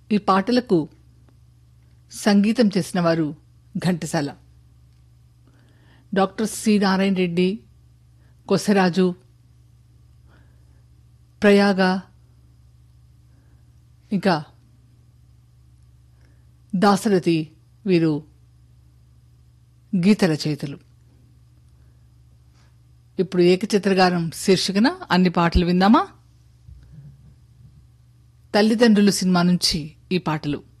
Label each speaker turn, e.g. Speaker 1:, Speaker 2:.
Speaker 1: ఈ పాటలకు సంగీతం చేసిన వారు ఘంటసాల డాక్టర్ సి నారాయణ రెడ్డి కొసరాజు ప్రయాగ ఇంకా దాసరథి వీరు గీత రచయితలు ఇప్పుడు ఏకచిత్రగానం శీర్షికన అన్ని పాటలు విందామా తల్లిదండ్రులు సినిమా నుంచి ఈ పాటలు